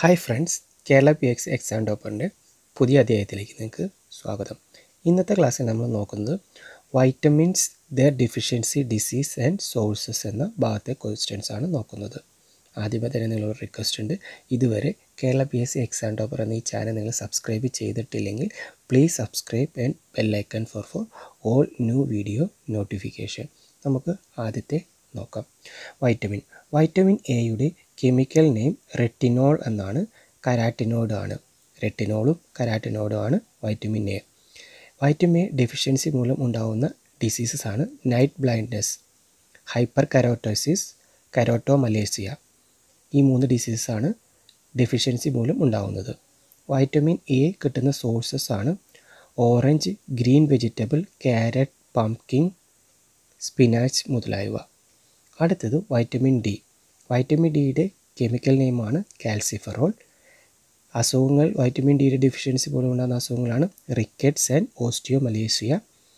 hi friends Kerala P X exam ടോപ്പറിൻ്റെ പുതിയ അധ്യായത്തിലേക്ക് നിങ്ങൾക്ക് സ്വാഗതം ഇന്നത്തെ ക്ലാസ്സിൽ നമ്മൾ നോക്കുന്നത് വൈറ്റമിൻസ് ദർ ഡെഫിഷ്യൻസി ഡിസീസ് ആൻഡ് സോഴ്സസ് എന്ന ഭാഗത്തെ ക്വസ്റ്റ്യൻസ് ആണ് നോക്കുന്നത് ആദ്യമേ തന്നെ നിങ്ങളൊരു റിക്വസ്റ്റ് ഉണ്ട് ഇതുവരെ Kerala P S C exam topper എന്ന ഈ ചാനൽ നിങ്ങൾ സബ്സ്ക്രൈബ് ചെയ്തിട്ടില്ലെങ്കിൽ please subscribe and bell icon for for all new video notification നമുക്ക് ആദ്യത്തെ നോക്കാം വൈറ്റമിൻ വൈറ്റമിൻ എയുടെ കെമിക്കൽ നെയിം റെറ്റിനോൾ എന്നാണ് കരാറ്റിനോഡ് ആണ് റെറ്റിനോളും കരാറ്റിനോഡും ആണ് vitamin A vitamin A deficiency മൂലം ഉണ്ടാകുന്ന ഡിസീസസ് ആണ് night blindness hyperkeratosis keratomalacia ഈ മൂന്ന് ഡിസീസസ് ആണ് ഡെഫിഷ്യൻസി മൂലം ഉണ്ടാകുന്നത് വൈറ്റമിൻ എ കിട്ടുന്ന സോഴ്സസ് ആണ് orange green vegetable carrot pumpkin spinach മുതലായവ അടുത്തത് വൈറ്റമിൻ ഡി വൈറ്റമിൻ ഡിയുടെ കെമിക്കൽ നെയിമാണ് കാൽസിഫറോൾ അസുഖങ്ങൾ വൈറ്റമിൻ ഡിയുടെ ഡെഫിഷ്യൻസി മൂലം ഉണ്ടാകുന്ന അസുഖങ്ങളാണ് rickets and osteomalacia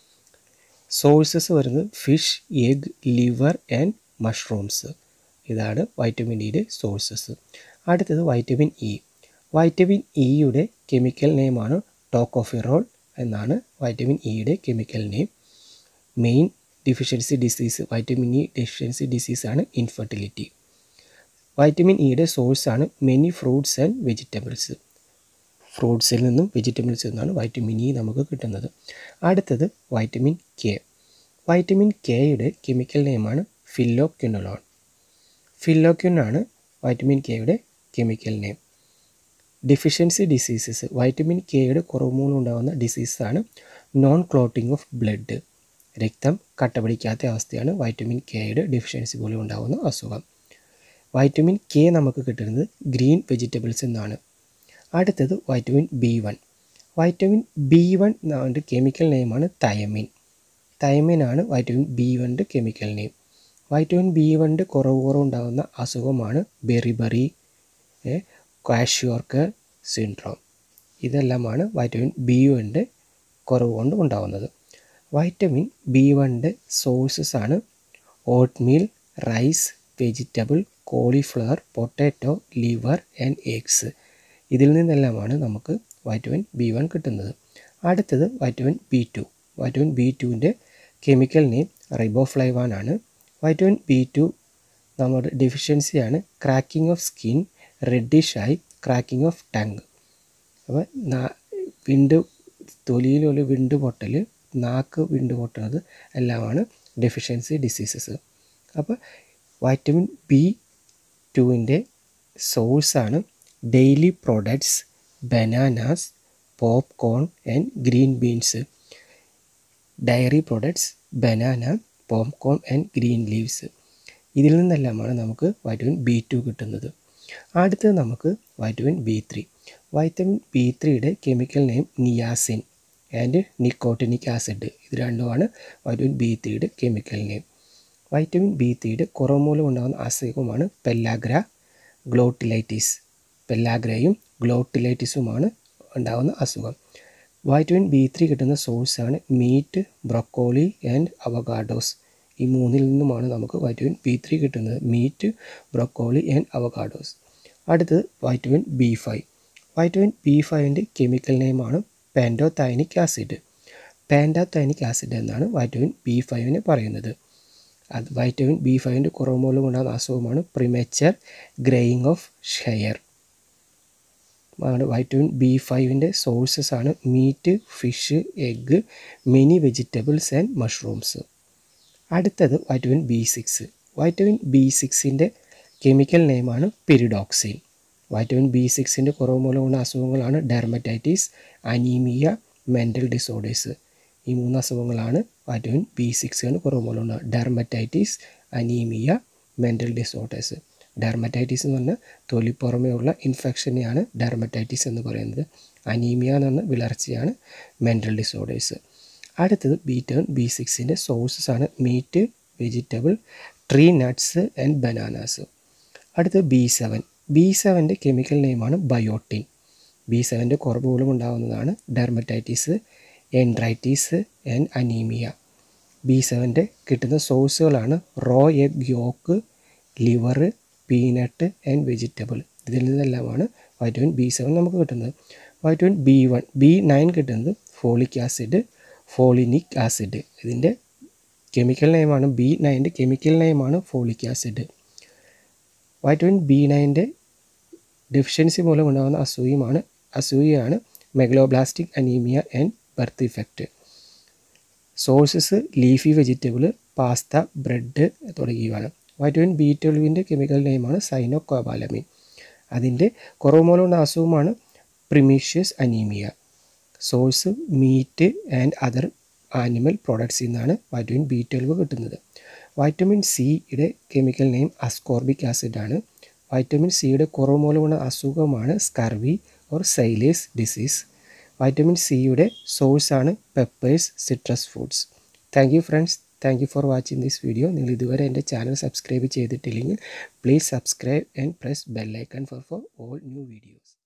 sources വരുന്നത് fish egg liver and mushrooms ഇതാണ് വൈറ്റമിൻ ഡിയുടെ സോഴ്സസ് അടുത്തത് വൈറ്റമിൻ ഇ വൈറ്റമിൻ ഇയുടെ കെമിക്കൽ നെയിമാണ് ടോക്കോഫിറോൾ എന്നാണ് വൈറ്റമിൻ ഇയുടെ chemical name main deficiency disease vitamin E deficiency ഡിസീസാണ് ഇൻഫെർട്ടിലിറ്റി വൈറ്റമിൻ ഇയുടെ സോഴ്സാണ് മെനി ഫ്രൂട്ട്സ് ആൻഡ് വെജിറ്റബിൾസ് ഫ്രൂട്ട്സിൽ നിന്നും വെജിറ്റബിൾസിൽ നിന്നാണ് വൈറ്റമിൻ ഇ നമുക്ക് കിട്ടുന്നത് അടുത്തത് വൈറ്റമിൻ കെ വൈറ്റമിൻ കെയുടെ കെമിക്കൽ നെയിമാണ് ഫില്ലോക്യുനോളോൺ ഫില്ലോക്യുൻ ആണ് വൈറ്റമിൻ കെയുടെ chemical name deficiency diseases vitamin കെയുടെ കുറവ് മൂലം ഉണ്ടാകുന്ന ഡിസീസാണ് നോൺ ക്ലോട്ടിംഗ് ഓഫ് ബ്ലഡ് രക്തം കട്ട പിടിക്കാത്ത അവസ്ഥയാണ് വൈറ്റമിൻ കെയുടെ ഡെഫിഷ്യൻസി മൂലം ഉണ്ടാകുന്ന അസുഖം വൈറ്റമിൻ കെ നമുക്ക് കിട്ടുന്നത് ഗ്രീൻ വെജിറ്റബിൾസ് എന്നാണ് അടുത്തത് vitamin B one vitamin B one എന്നതിൻ്റെ കെമിക്കൽ നെയിമാണ് തയമിൻ തയമിനാണ് വൈറ്റമിൻ ബി വണ്ണിൻ്റെ കെമിക്കൽ നെയിം വൈറ്റമിൻ ബി വണ്ണിൻ്റെ കുറവ് കുറവുണ്ടാകുന്ന അസുഖമാണ് ബെറിബറി ക്വാഷ്യോർക്ക് സിൻഡ്രോം ഇതെല്ലാമാണ് വൈറ്റമിൻ ബി വണ്ണിൻ്റെ കുറവ് കൊണ്ട് ഉണ്ടാകുന്നത് വൈറ്റമിൻ ബി വണ്ണിൻ്റെ സോഴ്സസ് ആണ് oatmeal rice vegetable cauliflower potato liver and eggs ഇതിൽ നിന്നെല്ലാമാണ് നമുക്ക് വൈറ്റമിൻ ബി വൺ കിട്ടുന്നത് അടുത്തത് vitamin B two vitamin B ടുവിൻ്റെ കെമിക്കൽ നെയിം റൈബോഫ്ലൈവാൻ ആണ് വൈറ്റമിൻ ബി ടു നമ്മുടെ ഡെഫിഷ്യൻസിയാണ് ക്രാക്കിംഗ് ഓഫ് സ്കിൻ റെഡിഷ് ആയി ക്രാക്കിംഗ് ഓഫ് ടങ് അപ്പോൾ വിണ്ട് തൊലിയിലുള്ള വിണ്ട് പൊട്ടൽ നാക്ക് വിണ്ട് പൊട്ടുന്നത് എല്ലാമാണ് ഡെഫിഷ്യൻസി ഡിസീസസ് അപ്പോൾ വൈറ്റമിൻ ബി ടുവിൻ്റെ സോഴ്സാണ് daily products bananas popcorn and green beans dairy products banana popcorn and green leaves ഇതിൽ നിന്നെല്ലാമാണ് നമുക്ക് വൈറ്റമിൻ ബി ടു കിട്ടുന്നത് അടുത്തത് നമുക്ക് vitamin B three vitamin B ത്രീയുടെ chemical name niacin and nicotinic acid ഇത് രണ്ടുമാണ് വൈറ്റമിൻ ബി ത്രീയുടെ കെമിക്കൽ നെയിം വൈറ്റമിൻ ബി ത്രീയുടെ കുറവ് മൂലം ഉണ്ടാകുന്ന അസുഖമാണ് പെല്ലാഗ്ര ഗ്ലോട്ടിലൈറ്റിസ് പെല്ലാഗ്രയും ഗ്ലോട്ടിലൈറ്റിസുമാണ് ഉണ്ടാകുന്ന അസുഖം വൈറ്റമിൻ ബി ത്രീ കിട്ടുന്ന സോഴ്സാണ് മീറ്റ് ബ്രൊക്കോളി ആൻഡ് അവഗാഡോസ് ഈ മൂന്നിൽ നിന്നുമാണ് നമുക്ക് വൈറ്റമിൻ ബി ത്രീ കിട്ടുന്നത് മീറ്റ് ബ്രൊക്കോളി ആൻഡ് അവഗാഡോസ് അടുത്തത് vitamin B five vitamin B ഫൈവിൻ്റെ കെമിക്കൽ നെയിമാണ് പാൻഡോതൈനിക് ആസിഡ് പാൻഡോതൈനിക് ആസിഡ് എന്നാണ് വൈറ്റമിൻ ബി ഫൈവിന് പറയുന്നത് അത് വൈറ്റമിൻ ബി ഫൈവിൻ്റെ കുറവ് മൂലം ഉണ്ടാകുന്ന അസുഖമാണ് premature greying of hair vitamin B ഫൈവിൻ്റെ സോഴ്സസ് ആണ് meat fish egg many vegetables and mushrooms അടുത്തത് vitamin B six vitamin B സിക്സിൻ്റെ കെമിക്കൽ നെയിമാണ് പെരിഡോക്സിൻ വൈറ്റമിൻ ബി സിക്സിൻ്റെ കുറവ് മൂലമുള്ള അസുഖങ്ങളാണ് ഡെർമറ്റൈറ്റിസ് അനീമിയ മെൻ്റൽ ഡിസോർഡേഴ്സ് ഈ മൂന്ന് അസുഖങ്ങളാണ് വൈറ്റമിൻ ബി സിക്സിന് കുറവ് മൂലമുള്ള dermatitis anaemia mental disorders dermatitis എന്ന് പറഞ്ഞാൽ തൊലിപ്പുറമേ ഉള്ള ഇൻഫെക്ഷനെയാണ് ഡെർമറ്റൈറ്റിസ് എന്ന് പറയുന്നത് അനീമിയ എന്ന് പറഞ്ഞാൽ വിളർച്ചയാണ് മെൻ്റൽ ഡിസോർഡേഴ്സ് അടുത്തത് ബി ടേൺ ബി സിക്സിൻ്റെ സോഴ്സസ് ആണ് meat vegetable tree nuts and bananas അടുത്തത് ബി സെവൻ ബി സെവൻ്റെ കെമിക്കൽ നെയിമാണ് ബയോട്ടിൻ ബി സെവൻ്റെ കുറവ് മൂലം ഉണ്ടാകുന്നതാണ് dermatitis enteritis and anaemia B സെവൻ്റെ കിട്ടുന്ന സോഴ്സുകളാണ് raw egg yolk liver peanut and vegetable ഇതിൽ നിന്നെല്ലാമാണ് വൈറ്റമിൻ ബി സെവൻ നമുക്ക് കിട്ടുന്നത് vitamin B one B nine കിട്ടുന്നത് ഫോളിക് ആസിഡ് ഫോളിനിക് ആസിഡ് ഇതിൻ്റെ കെമിക്കൽ നെയിമാണ് ബി നയൻ്റെ കെമിക്കൽ നെയിമാണ് ഫോളിക് ആസിഡ് വൈറ്റമിൻ ബി നയൻ്റെ ഡെഫിഷ്യൻസി മൂലം ഉണ്ടാകുന്ന അസൂയമാണ് അസൂയയാണ് megaloblastic anaemia and birth effect sources leafy vegetable pasta bread തുടങ്ങിയവയാണ് വൈറ്റമിൻ ബി ട്വൽവിൻ്റെ കെമിക്കൽ നെയിമാണ് സൈനോകോബാലമിൻ അതിൻ്റെ കുറവ് മൂലമുള്ള അസുഖമാണ് pernicious anaemia source meat and other animal പ്രോഡക്ട്സിൽ നിന്നാണ് വൈറ്റമിൻ ബി ട്വൽവ് കിട്ടുന്നത് വൈറ്റമിൻ സിയുടെ കെമിക്കൽ നെയിം അസ്കോർബിക് ആസിഡ് ആണ് വൈറ്റമിൻ സിയുടെ കുറവ് മൂലമുള്ള അസുഖമാണ് scurvy or sailor's disease vitamin സിയുടെ സോഴ്സാണ് peppers citrus foods thank you friends thank you for watching this video നിങ്ങൾ ഇതുവരെ എൻ്റെ ചാനൽ സബ്സ്ക്രൈബ് ചെയ്തിട്ടില്ലെങ്കിൽ please subscribe and press bell icon for for all new videos